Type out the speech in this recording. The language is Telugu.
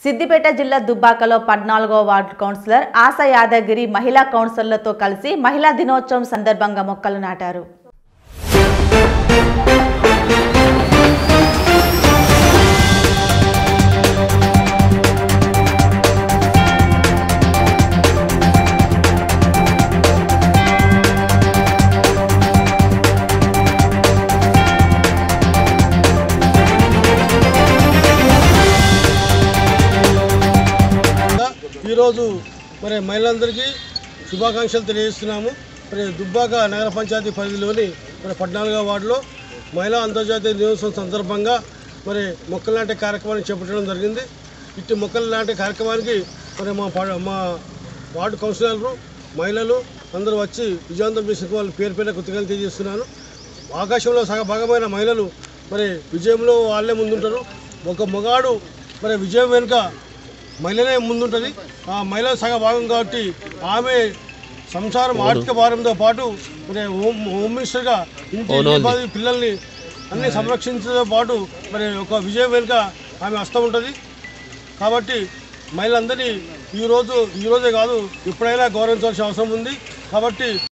సిద్దిపేట జిల్లా దుబ్బాకలో పద్నాలుగో వార్డు కౌన్సిలర్ ఆశా యాదగిరి మహిళా కౌన్సిలర్లతో కలిసి మహిళా దినోత్సవం సందర్భంగా మొక్కలు నాటారు ఈరోజు మరి మహిళలందరికీ శుభాకాంక్షలు తెలియజేస్తున్నాము మరి దుబ్బాక నగర పంచాయతీ పరిధిలోని మరి పద్నాలుగో వార్డులో మహిళా అంతర్జాతీయ దినోత్సవం సందర్భంగా మరి మొక్కలు నాటే కార్యక్రమాన్ని చేపట్టడం జరిగింది ఇట్టి మొక్కలు నాటే కార్యక్రమానికి మరి మా పా- మా వార్డు కౌన్సిలర్లు మహిళలు అందరూ వచ్చి విజయవంతం చేసిన వాళ్ళు పేరు పేరు కృతజ్ఞతలు తెలియజేస్తున్నాను ఆకాశంలో సగ భాగమైన మహిళలు మరి విజయంలో వాళ్ళే ముందుంటారు ఒక మగాడు మరి విజయం వెనుక మహిళనే ముందుంటుంది ఆ మహిళ సగ భాగం కాబట్టి ఆమె సంసారం ఆర్థిక భారంతో పాటు మరి హోమ్ హోమ్ మినిస్టర్గా ఇంటి పది పిల్లల్ని అన్ని సంరక్షించడంతో పాటు మరి ఒక విజయం వెనుక ఆమె హస్తం ఉంటుంది కాబట్టి మహిళలందరినీ ఈరోజు ఈరోజే కాదు ఎప్పుడైనా గౌరవించాల్సిన అవసరం ఉంది కాబట్టి